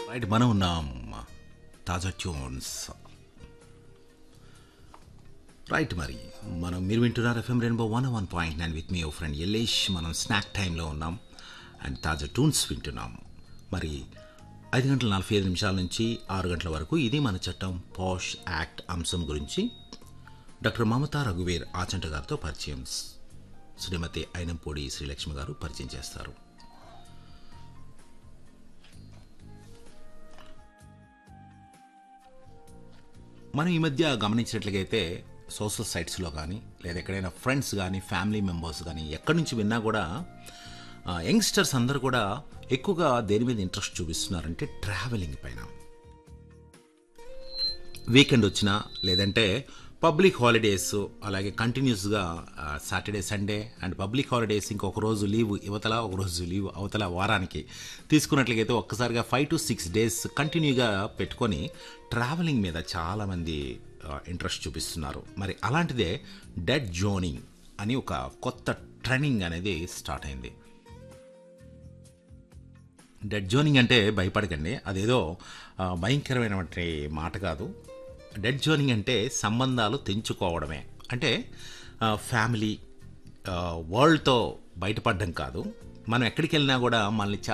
right మనం ఉన్నాం తాజా ట్యూన్స్ రైట్ మరి మనం మీరు వింటున్నారు FM rainbow one one point nine with మీ ఓ ఫ్రెండ్ ఎల్లేష్ మనం స్నాక్ టైంలో ఉన్నాం అండ్ తాజా ట్యూన్స్ వింటున్నాం మరి ఐదు గంటల నలభై ఐదు నిమిషాల నుంచి ఆరు గంటల వరకు ఇది మన చట్టం పాష్ యాక్ట్ అంశం గురించి డాక్టర్ మమతా రఘువీర్ ఆచంట గారితో పరిచయం శ్రీమతి అయినంపూడి శ్రీలక్ష్మి గారు పరిచయం చేస్తారు మనం ఈ మధ్య గమనించినట్లయితే సోషల్ సైట్స్లో కానీ లేదా ఎక్కడైనా ఫ్రెండ్స్ కానీ ఫ్యామిలీ మెంబర్స్ కానీ ఎక్కడి నుంచి విన్నా కూడా ఆ, యంగ్స్టర్స్ అందరూ కూడా ఎక్కువగా దేని మీద ఇంట్రెస్ట్ చూపిస్తున్నారంటే ట్రావెలింగ్ పైన వీకెండ్ వచ్చినా లేదంటే పబ్లిక్ హాలిడేస్ అలాగే కంటిన్యూస్గా Saturday Sunday and public holidays ఇంకొక రోజు లీవ్ యువతల ఒక రోజు లీవ్ అవతల వారానికి తీసుకున్నట్లయితే ఒక్కసారిగా ఫైవ్ టు సిక్స్ డేస్ కంటిన్యూగా పెట్టుకొని ట్రావెలింగ్ మీద చాలామంది ఇంట్రెస్ట్ చూపిస్తున్నారు మరి అలాంటిదే డెడ్ జోనింగ్ అని ఒక కొత్త ట్రైనింగ్ అనేది స్టార్ట్ అయింది డెడ్ జోనింగ్ అంటే భయపడకండి అదేదో ఆ, భయంకరమైనటువంటి మాట కాదు డెడ్ జోనింగ్ అంటే సంబంధాలు తెంచుకోవడమే అంటే ఆ, ఫ్యామిలీ ఆ, వరల్డ్తో బయటపడడం కాదు మనం ఎక్కడికి వెళ్ళినా కూడా మనల్ని చాలా